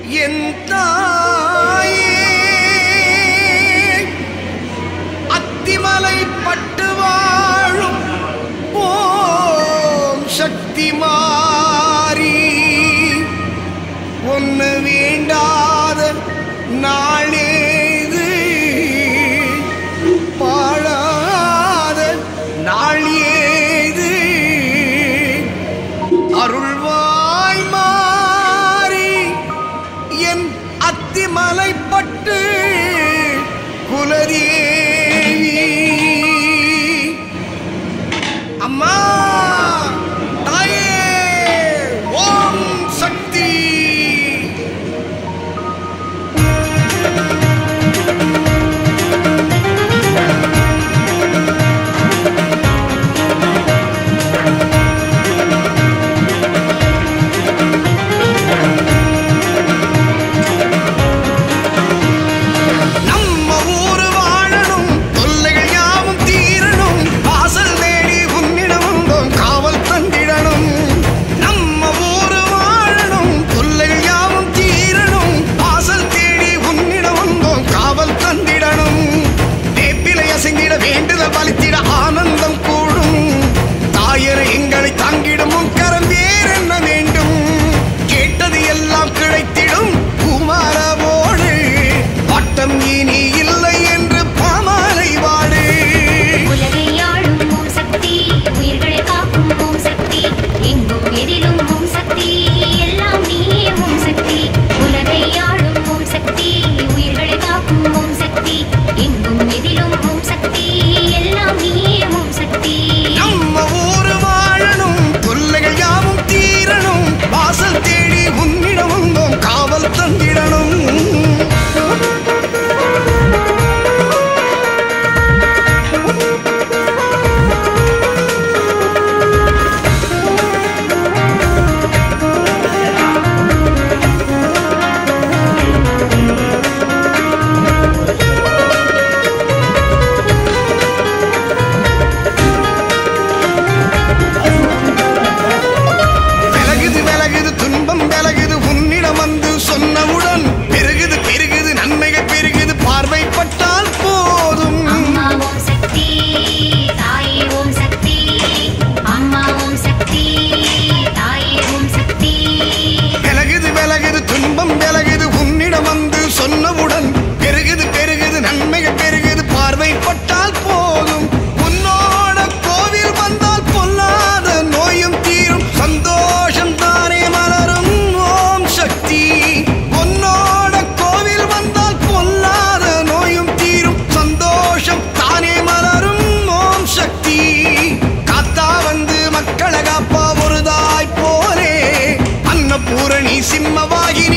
என் தாயே அத்திமலை பட்டு வாழும் ஓம் சக்தி மாறி ஒன்னு வேண்டாத நாளேது பாழாத நாள் ஏது அருள்வாய் மாறி என் அத்திமலை பட்டு குலதேவி அம்மா தாயே ஓம் சக்தி நம்ம ஊரு வாழணும் தொல்லைகள் யாவும் தீரணும் வாசல் தேடி உன்னிடம் வந்தோம் காவல் தந்திடணும் நம்ம ஊரு வாழணும் தொல்லைகள் யாவும் தீரணும் வாசல் தேடி உன்னிடம் வந்தோம் காவல் தந்திடணும் வேப்பிலை அசைந்திட வேண்டுதல் பலித்திட ஆனந்தம் கூடும் தாயரை எங்களை தாங்கிடும் உன் கரம் வேறென்ன வேண்டும் கேட்டது எல்லாம் கிடைத்திடும் குமாரவோடு பட்டம் இனி இல்லை என்று பாமாலை வாடு உலகை ஆளும் ஓம் சக்தி உயிர்களை காக்கும் ஓம் சக்தி எங்கும் எதிலும் ஓம் சக்தி எல்லாம் நீயே ஓம் சக்தி உலகை ஆளும் ஓம் சக்தி உயிர்களை காக்கும் ஓம் சக்தி எங்கும் எதிலும் ஓம் சக்தி எல்லாம் நீயே ஓம் சக்தி நம்ம ஊரு வாழணும் தொல்லைகள் யாவும் தீரணும் வாசல் தேடி உன்னிடம் வந்தோம் காவல் தந்திடணும் விலகுது விலகுது துன்பம் விலகுது உன்னிடம் வந்து சொன்னவுடன் பெருகுது பெருகுது நன்மைகள் பெருகுது பார்வைப்பட்டால் போதும் அம்மா ஓம் சக்தி தாயே ஓம் சக்தி அம்மா ஓம் சக்தி தாயே ஓம் சக்தி விலகுது விலகுது துன்பம் விலகுது உன்னிடம் வந்து சொன்னவுடன் பெருகுது பெருகுது நன்மைகள் பெருகுது பார்வைப்பட்டால் போதும் உன்னோட கோவில் வந்தால் பொல்லாத நோயும் தீரும் சந்தோஷம் தானே மலரும் ஓம் சக்தி உன்னோட கோவில் வந்தால் பொல்லாத நோயும் தீரும் சந்தோஷம் தானே மலரும் ஓம் சக்தி காத்தா வந்து மக்களை காப்பா ஒரு தாய் போலே அன்னபூரணி சிம்மவாகி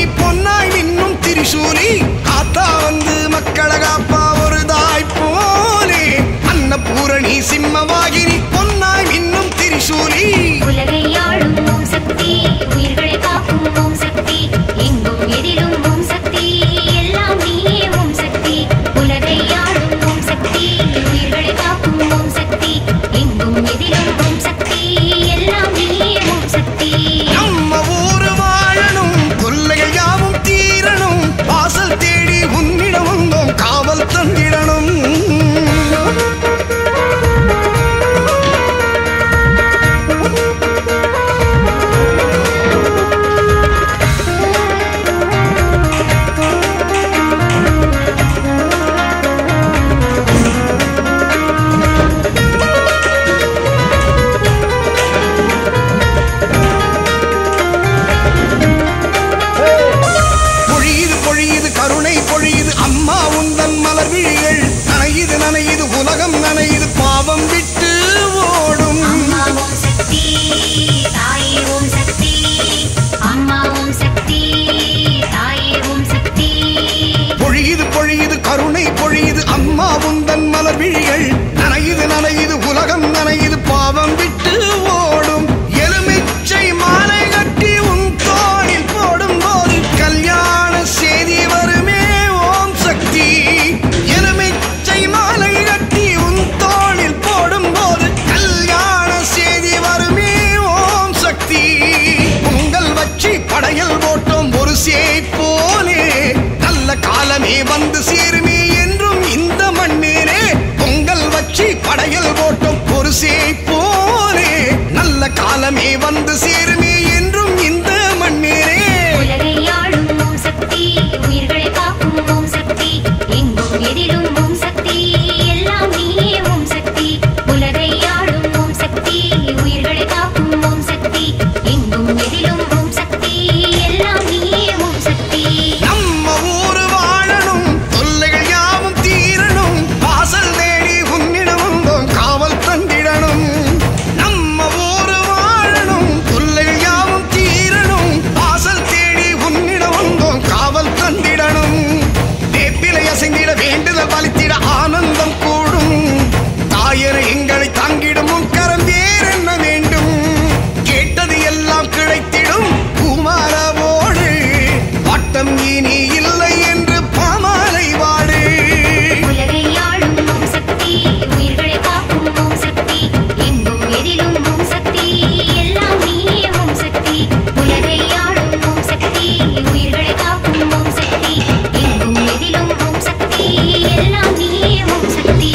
காலமே வந்து சேருமே என்றும் இந்த மண்ணிலே பொங்கல் வச்சு படையல் போட்டோம் ஒரு போலே நல்ல காலமே வந்து சேருமே என்றும் இந்த மண்ணிலே உலகை ஆளும் ஓம் சக்தி உயிர்களை காக்கும் ஓம் சக்தி எங்கும் எதிலும் ஓம் சக்தி எல்லாம் நீயே ஓம் சக்தி உலகை ஆளும் ஓம் சக்தி உயிர்களை காக்கும் ஓம் சக்தி எங்கும் எதிலும் ஓம் சக்தி எல்லாம் நீயே ஓம் சக்தி நம்ம ஊரு வாழணும் தொல்லைகள் யாவும் தீரணும் வாசல் தேடி உன்னிடம் வந்தோம் காவல் தந்திடணும் நம்ம ஊரு வாழணும் தொல்லைகள் யாவும் தீரணும் வாசல் தேடி உன்னிடம் வந்தோம் காவல் தந்திடணும் வேப்பிலை அசைந்திட வேண்டுதல் வலித்திட ஆனந்தம் கூடும் தாயர எங்களை தாங்கிடும் உன் கரம் வேறென்ன வேண்டும் கேட்டது எல்லாம் கிடைத்திடும் குமாரவோடு வட்டம் இனி இல்லை என்று பாமாலை வாடு உலகை ஆளும் ஓம் சக்தி உயிர்களை காக்கும் ஓம் சக்தி எங்கும் எதிலும் ஓம் சக்தி எல்லாம் நீயே ஓம் சக்தி உலகை ஆளும் ஓம் சக்தி உயிர்களை காக்கும் ஓம் சக்தி எங்கும் எதிலும் ஓம் சக்தி எல்லாம் நீயே ஓம் சக்தி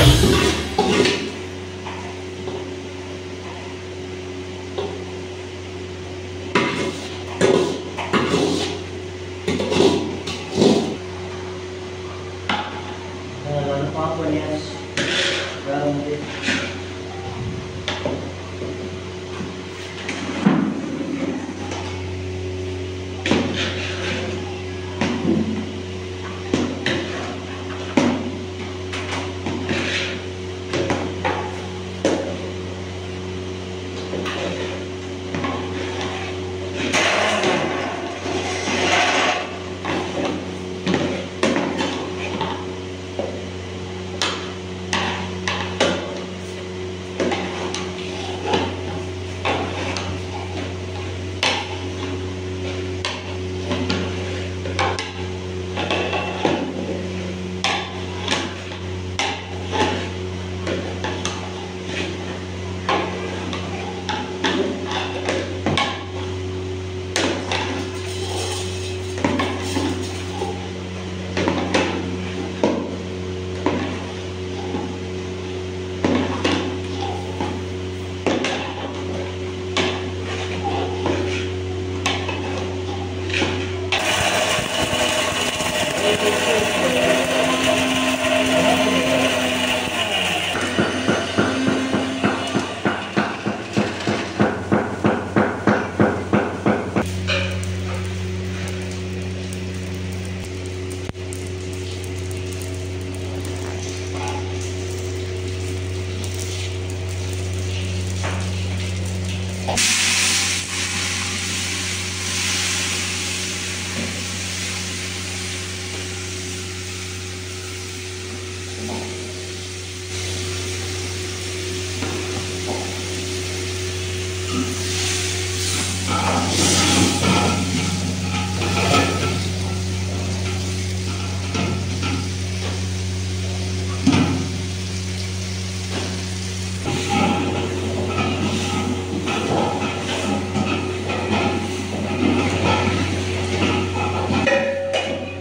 அதனால பார்ப்போம் வேற வந்து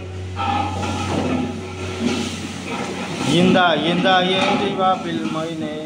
Yinda, yinda, yinda, yinda,